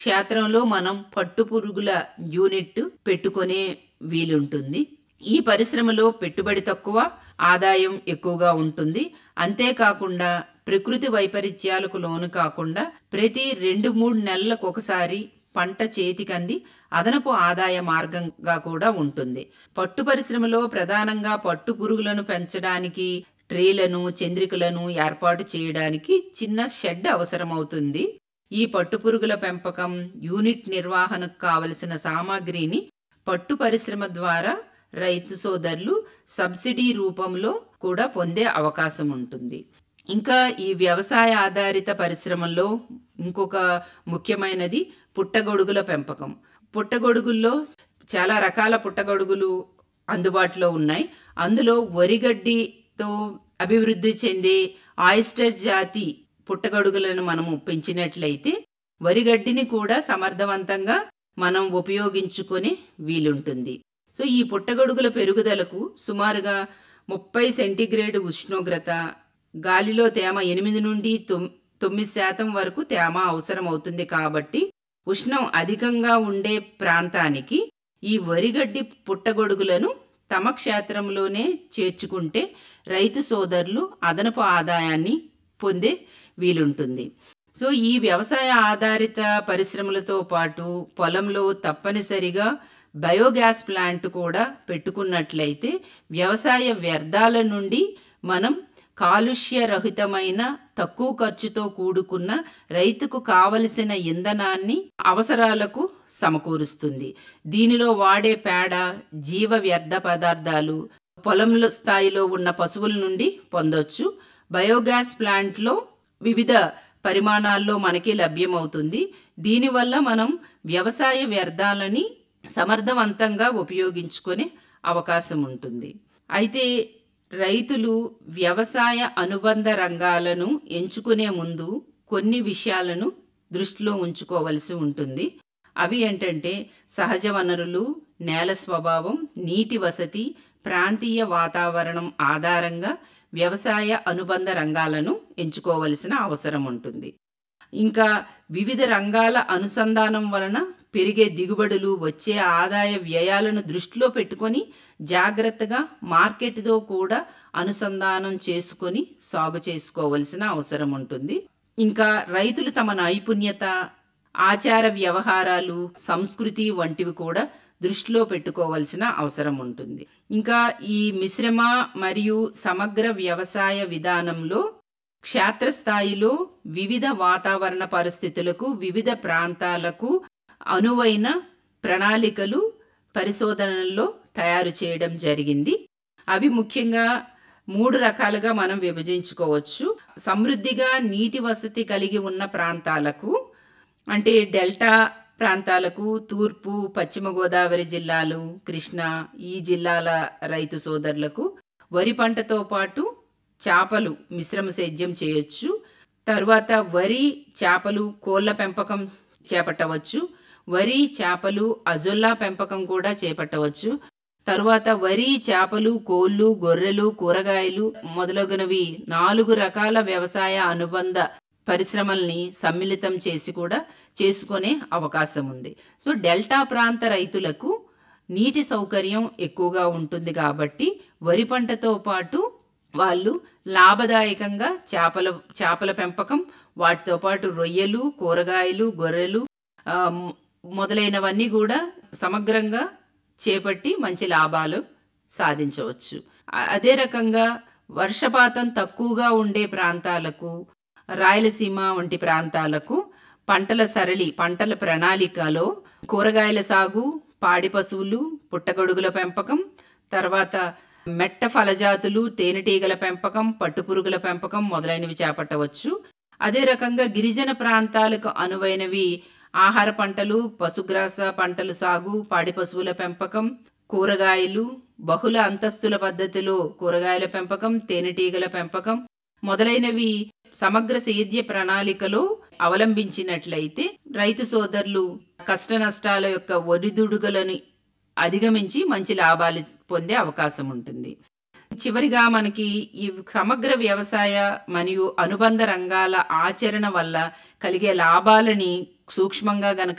క్షేత్రంలో మనం పట్టుపురుగుల యూనిట్ పెట్టుకునే వీలుంటుంది ఈ పరిశ్రమలో పెట్టుబడి తక్కువ ఆదాయం ఎక్కువగా ఉంటుంది అంతేకాకుండా ప్రకృతి వైపరీత్యాలకు లోను కాకుండా ప్రతి రెండు మూడు నెలలకు ఒకసారి పంట చేతికంది అదనపు ఆదాయ మార్గంగా కూడా ఉంటుంది పట్టు పరిశ్రమలో ప్రధానంగా పట్టు పురుగులను పెంచడానికి ట్రేలను చంద్రికలను ఏర్పాటు చేయడానికి చిన్న షెడ్ అవసరమవుతుంది ఈ పట్టుపురుగుల పెంపకం యూనిట్ నిర్వహణకు కావలసిన సామాగ్రిని పట్టు పరిశ్రమ ద్వారా రైతు సోదరులు సబ్సిడీ రూపంలో కూడా పొందే అవకాశం ఉంటుంది ఇంకా ఈ వ్యవసాయ ఆధారిత పరిశ్రమల్లో ఇంకొక ముఖ్యమైనది పుట్టగొడుగుల పెంపకం పుట్టగొడుగుల్లో చాలా రకాల పుట్టగొడుగులు అందుబాటులో ఉన్నాయి అందులో వరిగడ్డితో అభివృద్ధి చెందే ఆయిస్టర్ జాతి పుట్టగొడుగులను మనము పెంచినట్లయితే వరిగడ్డిని కూడా సమర్థవంతంగా మనం ఉపయోగించుకొని వీలుంటుంది సో ఈ పుట్టగొడుగుల పెరుగుదలకు సుమారుగా ముప్పై సెంటీగ్రేడ్ ఉష్ణోగ్రత గాలిలో తేమ ఎనిమిది నుండి తొమ్మిది శాతం వరకు తేమ అవసరం అవుతుంది కాబట్టి ఉష్ణం అధికంగా ఉండే ప్రాంతానికి ఈ వరిగడ్డి పుట్టగొడుగులను తమ క్షేత్రంలోనే చేర్చుకుంటే రైతు సోదరులు అదనపు ఆదాయాన్ని పొందే వీలుంటుంది సో ఈ వ్యవసాయ ఆధారిత పరిశ్రమలతో పాటు పొలంలో తప్పనిసరిగా బయోగ్యాస్ ప్లాంట్ కూడా పెట్టుకున్నట్లయితే వ్యవసాయ వ్యర్థాల నుండి మనం కాలుష్యరహితమైన తక్కువ ఖర్చుతో కూడుకున్న రైతుకు కావలసిన ఇంధనాన్ని అవసరాలకు సమకూరుస్తుంది దీనిలో వాడే పేడ జీవ వ్యర్థ పదార్థాలు పొలంలో స్థాయిలో ఉన్న పశువుల నుండి పొందొచ్చు బయోగ్యాస్ ప్లాంట్లో వివిధ పరిమాణాల్లో మనకి లభ్యమవుతుంది దీనివల్ల మనం వ్యవసాయ వ్యర్థాలని సమర్థవంతంగా ఉపయోగించుకునే అవకాశం ఉంటుంది అయితే రైతులు వ్యవసాయ అనుబంధ రంగాలను ఎంచుకునే ముందు కొన్ని విషయాలను దృష్టిలో ఉంచుకోవలసి ఉంటుంది అవి ఏంటంటే సహజ వనరులు నేల స్వభావం నీటి వసతి ప్రాంతీయ వాతావరణం ఆధారంగా వ్యవసాయ అనుబంధ రంగాలను ఎంచుకోవలసిన అవసరం ఉంటుంది ఇంకా వివిధ రంగాల అనుసంధానం వలన పెరిగే దిగుబడులు వచ్చే ఆదాయ వ్యయాలను దృష్టిలో పెట్టుకొని జాగ్రత్తగా మార్కెట్తో కూడా అనుసంధానం చేసుకొని సాగు చేసుకోవలసిన అవసరం ఉంటుంది ఇంకా రైతులు తమ నైపుణ్యత ఆచార వ్యవహారాలు సంస్కృతి వంటివి కూడా దృష్టిలో పెట్టుకోవలసిన అవసరం ఉంటుంది ఇంకా ఈ మిశ్రమ మరియు సమగ్ర వ్యవసాయ విధానంలో క్షేత్రస్థాయిలో వివిధ వాతావరణ పరిస్థితులకు వివిధ ప్రాంతాలకు అనువైన ప్రణాళికలు పరిశోధనల్లో తయారు చేయడం జరిగింది అవి ముఖ్యంగా మూడు రకాలుగా మనం విభజించుకోవచ్చు సమృద్ధిగా నీటి వసతి కలిగి ఉన్న ప్రాంతాలకు అంటే డెల్టా ప్రాంతాలకు తూర్పు పశ్చిమ గోదావరి జిల్లాలు కృష్ణా ఈ జిల్లాల రైతు సోదరులకు వరి పంటతో పాటు చేపలు మిశ్రమ సేద్యం చేయొచ్చు తర్వాత వరి చేపలు కోళ్ల పెంపకం చేపట్టవచ్చు వరి చేపలు అజొల్లా పెంపకం కూడా చేపట్టవచ్చు తరువాత వరి చేపలు కోళ్ళు గొర్రెలు కూరగాయలు మొదలగునవి నాలుగు రకాల వ్యవసాయ అనుబంధ పరిశ్రమల్ని సమ్మిళితం చేసి కూడా చేసుకునే అవకాశం ఉంది సో డెల్టా ప్రాంత రైతులకు నీటి సౌకర్యం ఎక్కువగా ఉంటుంది కాబట్టి వరి పంటతో పాటు వాళ్ళు లాభదాయకంగా చేపల చేపల పెంపకం వాటితో పాటు రొయ్యలు కూరగాయలు గొర్రెలు మొదలైనవన్నీ కూడా సమగ్రంగా చేపట్టి మంచి లాభాలు సాధించవచ్చు అదే రకంగా వర్షపాతం తక్కువగా ఉండే ప్రాంతాలకు రాయలసీమ వంటి ప్రాంతాలకు పంటల సరళి పంటల ప్రణాళికలో కూరగాయల సాగు పాడి పశువులు పుట్టగొడుగుల పెంపకం తర్వాత మెట్ట ఫలజాతులు తేనెటీగల పెంపకం పట్టుపురుగుల పెంపకం మొదలైనవి చేపట్టవచ్చు అదే రకంగా గిరిజన ప్రాంతాలకు అనువైనవి ఆహార పంటలు పశుగ్రాస పంటలు సాగు పాడి పశువుల పెంపకం కూరగాయలు బహుళ అంతస్తుల పద్ధతిలో కూరగాయల పెంపకం తేనెటీగల పెంపకం మొదలైనవి సమగ్ర సేద్య ప్రణాళికలో అవలంబించినట్లయితే రైతు సోదరులు కష్ట నష్టాల యొక్క ఒడిదుడుగులని అధిగమించి మంచి లాభాలు పొందే అవకాశం ఉంటుంది చివరిగా మనకి ఈ సమగ్ర వ్యవసాయ మరియు అనుబంధ రంగాల ఆచరణ వల్ల కలిగే లాభాలని సూక్ష్మంగా గనక